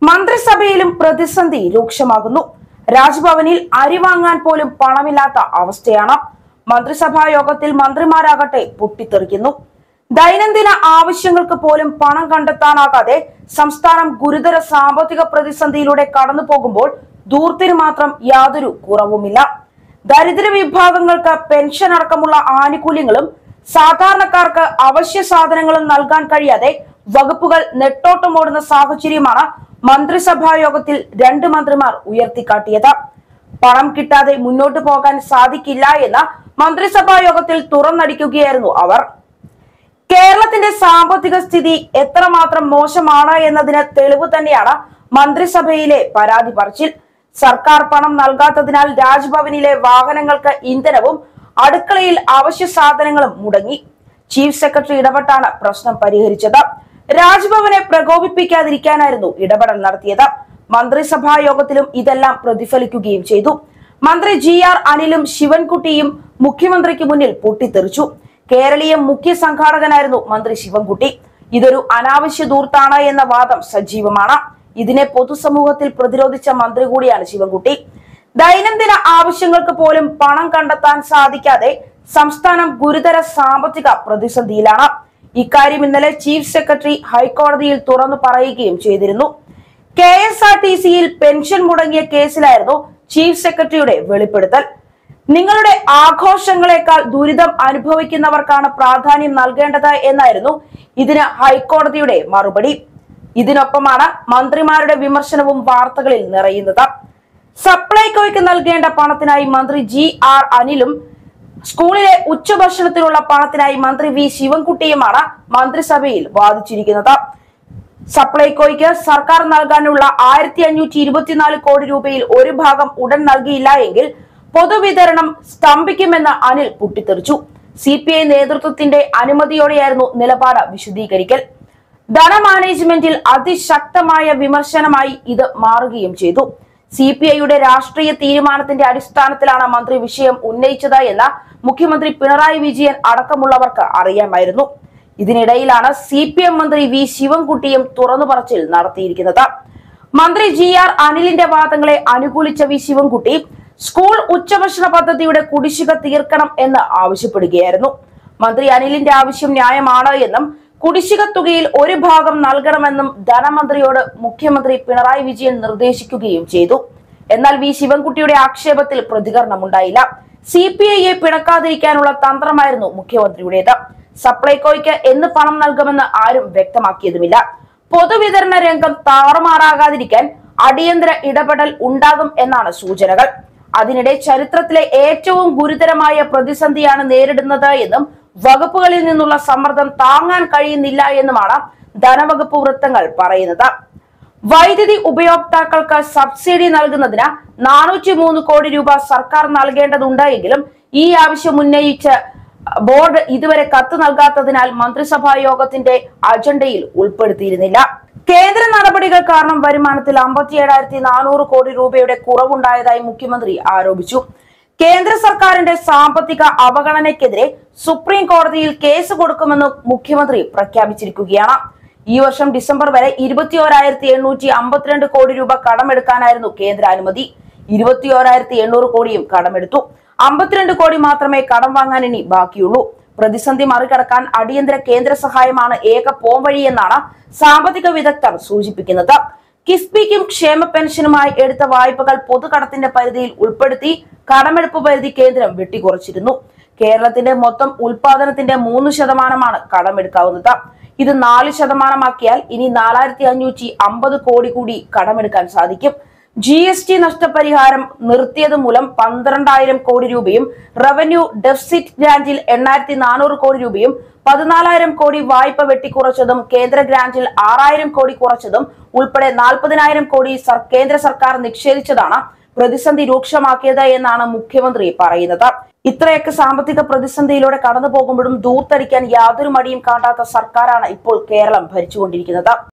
മന്ത്രിസഭയിലും പ്രതിസന്ധി രൂക്ഷമാകുന്നു രാജ്ഭവനിൽ അരി വാങ്ങാൻ പോലും പണമില്ലാത്ത അവസ്ഥയാണ് മന്ത്രിസഭാ യോഗത്തിൽ മന്ത്രിമാരാകട്ടെ പൊട്ടിത്തെറിക്കുന്നു ദൈനംദിന ആവശ്യങ്ങൾക്ക് പോലും പണം കണ്ടെത്താനാകാതെ സംസ്ഥാനം ഗുരുതര സാമ്പത്തിക പ്രതിസന്ധിയിലൂടെ കടന്നു പോകുമ്പോൾ ദൂർത്തിന് മാത്രം യാതൊരു കുറവുമില്ല ദരിദ്ര വിഭാഗങ്ങൾക്ക് പെൻഷൻ അടക്കമുള്ള ആനുകൂല്യങ്ങളും സാധാരണക്കാർക്ക് അവശ്യ സാധനങ്ങളും നൽകാൻ കഴിയാതെ വകുപ്പുകൾ നെട്ടോട്ടമോടുന്ന സാഹചര്യമാണ് മന്ത്രിസഭാ യോഗത്തിൽ രണ്ട് മന്ത്രിമാർ ഉയർത്തിക്കാട്ടിയത് പണം കിട്ടാതെ മുന്നോട്ടു പോകാൻ സാധിക്കില്ല എന്ന മന്ത്രിസഭാ യോഗത്തിൽ തുറന്നടിക്കുകയായിരുന്നു അവർ കേരളത്തിന്റെ സാമ്പത്തിക സ്ഥിതി എത്രമാത്രം മോശമാണ് എന്നതിന് തെളിവ് തന്നെയാണ് മന്ത്രിസഭയിലെ പരാതി പറച്ചിൽ സർക്കാർ പണം നൽകാത്തതിനാൽ രാജ്ഭവനിലെ വാഹനങ്ങൾക്ക് ഇന്ധനവും അടുക്കളയിൽ അവശ്യ സാധനങ്ങളും മുടങ്ങി ചീഫ് സെക്രട്ടറി ഇടപെട്ടാണ് പ്രശ്നം പരിഹരിച്ചത് രാജ്ഭവനെ പ്രകോപിപ്പിക്കാതിരിക്കാനായിരുന്നു ഇടപെടൽ നടത്തിയത് മന്ത്രിസഭാ യോഗത്തിലും ഇതെല്ലാം പ്രതിഫലിക്കുകയും ചെയ്തു മന്ത്രി ജി ആർ അനിലും ശിവൻകുട്ടിയും മുഖ്യമന്ത്രിക്ക് മുന്നിൽ പൊട്ടിത്തെറിച്ചു കേരളീയ മുഖ്യ സംഘാടകനായിരുന്നു മന്ത്രി ശിവൻകുട്ടി ഇതൊരു അനാവശ്യ ദൂർത്താണ് എന്ന വാദം സജീവമാണ് ഇതിനെ പൊതുസമൂഹത്തിൽ പ്രതിരോധിച്ച മന്ത്രി കൂടിയാണ് ശിവൻകുട്ടി ദൈനംദിന ആവശ്യങ്ങൾക്ക് പോലും പണം കണ്ടെത്താൻ സാധിക്കാതെ സംസ്ഥാനം ഗുരുതര സാമ്പത്തിക പ്രതിസന്ധിയിലാണ് ഇക്കാര്യം ഇന്നലെ ചീഫ് സെക്രട്ടറി ഹൈക്കോടതിയിൽ തുറന്നു പറയുകയും ചെയ്തിരുന്നു കെ എസ് ആർ ടി സിയിൽ പെൻഷൻ മുടങ്ങിയ കേസിലായിരുന്നു ചീഫ് സെക്രട്ടറിയുടെ വെളിപ്പെടുത്തൽ നിങ്ങളുടെ ആഘോഷങ്ങളെക്കാൾ ദുരിതം അനുഭവിക്കുന്നവർക്കാണ് പ്രാധാന്യം നൽകേണ്ടത് എന്നായിരുന്നു ഇതിന് ഹൈക്കോടതിയുടെ മറുപടി ഇതിനൊപ്പമാണ് മന്ത്രിമാരുടെ വിമർശനവും വാർത്തകളിൽ നിറയുന്നത് സപ്ലൈകോയ്ക്ക് നൽകേണ്ട പണത്തിനായി മന്ത്രി ജി ആർ അനിലും സ്കൂളിലെ ഉച്ചഭക്ഷണത്തിനുള്ള പണത്തിനായി മന്ത്രി വി ശിവൻകുട്ടിയുമാണ് മന്ത്രിസഭയിൽ വാദിച്ചിരിക്കുന്നത് സപ്ലൈകോയ്ക്ക് സർക്കാർ നൽകാനുള്ള ആയിരത്തി അഞ്ഞൂറ്റി ഇരുപത്തിനാല് കോടി രൂപയിൽ ഒരു ഭാഗം ഉടൻ നൽകിയില്ല എങ്കിൽ പൊതുവിതരണം സ്തംഭിക്കുമെന്ന് അനിൽ പൊട്ടിത്തെറിച്ചു സി പി ഐ നേതൃത്വത്തിന്റെ അനുമതിയോടെയായിരുന്നു നിലപാട് വിശദീകരിക്കൽ ധനമാനേജ്മെന്റിൽ അതിശക്തമായ വിമർശനമായി ഇത് മാറുകയും ചെയ്തു സി പി ഐയുടെ രാഷ്ട്രീയ തീരുമാനത്തിന്റെ അടിസ്ഥാനത്തിലാണ് മന്ത്രി വിഷയം ഉന്നയിച്ചത് എന്ന് മുഖ്യമന്ത്രി പിണറായി വിജയൻ അടക്കമുള്ളവർക്ക് അറിയാമായിരുന്നു ഇതിനിടയിലാണ് സി പി എം മന്ത്രി വി ശിവൻകുട്ടിയും തുറന്നു പറച്ചിൽ നടത്തിയിരിക്കുന്നത് മന്ത്രി ജി ആർ അനിലിന്റെ വാദങ്ങളെ അനുകൂലിച്ച വി ശിവൻകുട്ടി സ്കൂൾ ഉച്ചഭക്ഷണ പദ്ധതിയുടെ കുടിശ്ശിക തീർക്കണം എന്ന് ആവശ്യപ്പെടുകയായിരുന്നു മന്ത്രി അനിലിന്റെ ആവശ്യം ന്യായമാണ് എന്നും കുടിശ്ശിക തുകയിൽ ഒരു ഭാഗം നൽകണമെന്നും ധനമന്ത്രിയോട് മുഖ്യമന്ത്രി പിണറായി വിജയൻ നിർദ്ദേശിക്കുകയും ചെയ്തു എന്നാൽ വി ശിവൻകുട്ടിയുടെ ആക്ഷേപത്തിൽ പ്രതികരണമുണ്ടായില്ല സി പി ഐയെ പിണക്കാതിരിക്കാനുള്ള തന്ത്രമായിരുന്നു മുഖ്യമന്ത്രിയുടേത് സപ്ലൈകോയ്ക്ക് എന്ന് പണം നൽകുമെന്ന് ആരും വ്യക്തമാക്കിയതുമില്ല പൊതുവിതരണ രംഗം താറുമാറാകാതിരിക്കാൻ അടിയന്തര ഇടപെടൽ ഉണ്ടാകും എന്നാണ് സൂചനകൾ അതിനിടെ ചരിത്രത്തിലെ ഏറ്റവും ഗുരുതരമായ പ്രതിസന്ധിയാണ് നേരിടുന്നത് എന്നും വകുപ്പുകളിൽ നിന്നുള്ള സമ്മർദ്ദം താങ്ങാൻ കഴിയുന്നില്ല എന്നുമാണ് ധനവകുപ്പ് വൃത്തങ്ങൾ പറയുന്നത് വൈദ്യുതി ഉപയോക്താക്കൾക്ക് സബ്സിഡി നൽകുന്നതിന് നാനൂറ്റി മൂന്ന് കോടി രൂപ സർക്കാർ നൽകേണ്ടതുണ്ട് എങ്കിലും ഈ ആവശ്യം ഉന്നയിച്ച് ബോർഡ് ഇതുവരെ കത്ത് നൽകാത്തതിനാൽ മന്ത്രിസഭാ യോഗത്തിന്റെ അജണ്ടയിൽ ഉൾപ്പെടുത്തിയിരുന്നില്ല കേന്ദ്ര നടപടികൾ കാരണം വരുമാനത്തിൽ അമ്പത്തിയേഴായിരത്തി നാനൂറ് കോടി രൂപയുടെ കുറവുണ്ടായതായി മുഖ്യമന്ത്രി ആരോപിച്ചു കേന്ദ്ര സർക്കാരിന്റെ സാമ്പത്തിക അവഗണനയ്ക്കെതിരെ സുപ്രീം കോടതിയിൽ കേസ് കൊടുക്കുമെന്ന് മുഖ്യമന്ത്രി പ്രഖ്യാപിച്ചിരിക്കുകയാണ് ഈ വർഷം ഡിസംബർ വരെ ഇരുപത്തിയോരായിരത്തി എണ്ണൂറ്റി അമ്പത്തിരണ്ട് കോടി രൂപ കടമെടുക്കാനായിരുന്നു കേന്ദ്ര അനുമതി ഇരുപത്തിയോരായിരത്തി എണ്ണൂറ് കോടിയും കടമെടുത്തു അമ്പത്തിരണ്ട് കോടി മാത്രമേ കടം വാങ്ങാൻ ഇനി ബാക്കിയുള്ളൂ പ്രതിസന്ധി മറികടക്കാൻ അടിയന്തര കേന്ദ്ര സഹായമാണ് ഏക പോംവഴിയെന്നാണ് സാമ്പത്തിക വിദഗ്ധർ സൂചിപ്പിക്കുന്നത് കിഫ്ബിക്കും ക്ഷേമ പെൻഷനുമായി എടുത്ത വായ്പകൾ പൊതുകടത്തിന്റെ പരിധിയിൽ ഉൾപ്പെടുത്തി കടമെടുപ്പ് പരിധി കേന്ദ്രം വെട്ടിക്കുറച്ചിരുന്നു കേരളത്തിന്റെ മൊത്തം ഉൽപാദനത്തിന്റെ മൂന്ന് ശതമാനമാണ് കടമെടുക്കാവുന്നത് ഇത് നാല് ശതമാനമാക്കിയാൽ ഇനി നാലായിരത്തി അഞ്ഞൂറ്റി അമ്പത് കോടി കൂടി കടമെടുക്കാൻ സാധിക്കും ജി എസ് ടി നഷ്ടപരിഹാരം നിർത്തിയത് മൂലം പന്ത്രണ്ടായിരം കോടി രൂപയും റവന്യൂ ഡെഫിസിറ്റ് ഗ്രാന്റിൽ എണ്ണായിരത്തി നാനൂറ് കോടി രൂപയും പതിനാലായിരം കോടി വായ്പ വെട്ടിക്കുറച്ചതും കേന്ദ്ര ഗ്രാന്റിൽ ആറായിരം കോടി കുറച്ചതും ഉൾപ്പെടെ നാൽപ്പതിനായിരം കോടി സർ- കേന്ദ്ര സർക്കാർ നിഷേധിച്ചതാണ് പ്രതിസന്ധി രൂക്ഷമാക്കിയത് എന്നാണ് മുഖ്യമന്ത്രി പറയുന്നത് ഇത്രയൊക്കെ സാമ്പത്തിക പ്രതിസന്ധിയിലൂടെ കടന്നു പോകുമ്പോഴും ദൂർത്തടിക്കാൻ യാതൊരു മടിയും കാട്ടാത്ത സർക്കാരാണ് ഇപ്പോൾ കേരളം ഭരിച്ചുകൊണ്ടിരിക്കുന്നത്